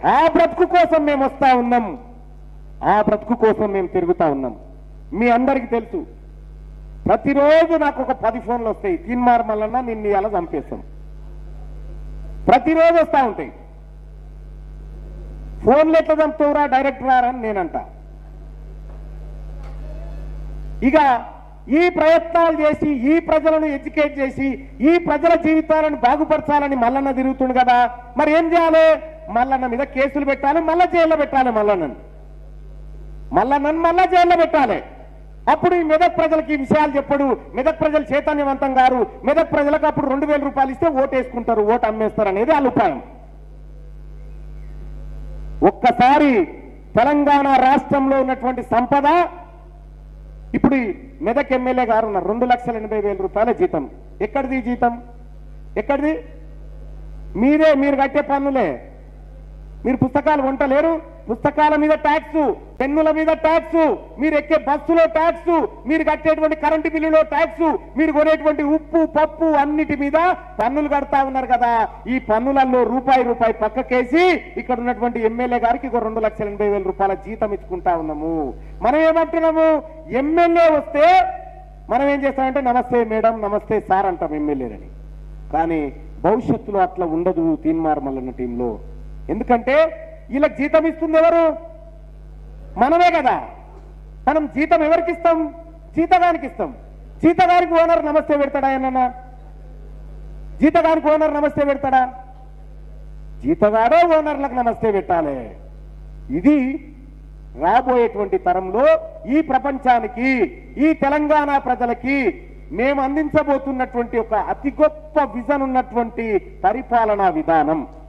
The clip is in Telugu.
ఆ బ్రతుకు కోసం మేము వస్తా ఉన్నాం ఆ బ్రతుకు కోసం మేము తిరుగుతా ఉన్నాం మీ అందరికీ తెలుసు ప్రతిరోజు నాకు ఒక పది ఫోన్లు వస్తాయి తీన్మార్ మల్లన్న నిన్ను ఇలా చంపేస్తాం ప్రతిరోజు వస్తా ఉంటాయి ఫోన్లు ఎట్లా చంపుతావురా డైరెక్ట్ రారని నేనంట ఇక ఈ ప్రయత్నాలు చేసి ఈ ప్రజలను ఎడ్యుకేట్ చేసి ఈ ప్రజల జీవితాలను బాగుపరచాలని మల్లన్న తిరుగుతుండు కదా మరి ఏం చేయాలి మల్లన్న మీద కేసులు పెట్టాలి మళ్ళా జైల్లో పెట్టాలి మల్లన్నను మల్లన్నను మళ్ళా జైల్లో పెట్టాలి అప్పుడు ఈ మెదక్ ప్రజలకి ఈ విషయాలు చెప్పడు మెదక్ ప్రజలు చైతన్యవంతం గారు మెదక్ ప్రజలకు అప్పుడు రెండు వేల రూపాయలు ఇస్తే ఓటు వేసుకుంటారు ఓటు అమ్మేస్తారు అనేది వాళ్ళ ఉపాయం ఒక్కసారి తెలంగాణ రాష్ట్రంలో ఉన్నటువంటి సంపద ఇప్పుడు ఈ మెదక్ ఎమ్మెల్యే గారు ఉన్నారు రెండు లక్షల ఎనభై వేల రూపాయల జీతం ఎక్కడిది ఈ జీతం ఎక్కడిది మీరే మీరు కట్టే పన్నులే మీరు పుస్తకాలు కొంటలేరు పుస్తకాల మీద ట్యాక్స్ పెన్నుల మీద ట్యాక్స్ మీరు ఎక్కే బస్సులో ట్యాక్స్ మీరు కట్టేటువంటి కరెంటు బిల్లులో ట్యాక్స్ మీరు కొనేటువంటి ఉప్పు పప్పు అన్నిటి మీద పన్నులు కడతా ఉన్నారు కదా ఈ పన్నులలో రూపాయి రూపాయి పక్కకేసి ఇక్కడ ఉన్నటువంటి ఎమ్మెల్యే గారికి ఒక రెండు లక్షల ఎనభై వేల రూపాయల జీతం ఇచ్చుకుంటా ఉన్నాము మనం ఏమంటున్నాము ఎమ్మెల్యే వస్తే మనం ఏం చేస్తామంటే నమస్తే మేడం నమస్తే సార్ అంటాం ఎమ్మెల్యేలని కానీ భవిష్యత్తులో అట్లా ఉండదు తీన్మార్ మల్లన్న టీంలో ఎందుకంటే వీళ్ళకి జీతం ఇస్తుంది ఎవరు మనమే కదా మనం జీతం ఎవరికి ఇస్తాం జీతగానికి ఇస్తాం జీతగానికి ఓనర్ నమస్తే పెడతాడా ఏమన్నా జీతగానికి ఓనర్ నమస్తే పెడతాడా జీతగాడే ఓనర్లకు నమస్తే పెట్టాలి ఇది రాబోయేటువంటి తరంలో ఈ ప్రపంచానికి ఈ తెలంగాణ ప్రజలకి మేము అందించబోతున్నటువంటి ఒక అతి గొప్ప విజన్ ఉన్నటువంటి పరిపాలనా విధానం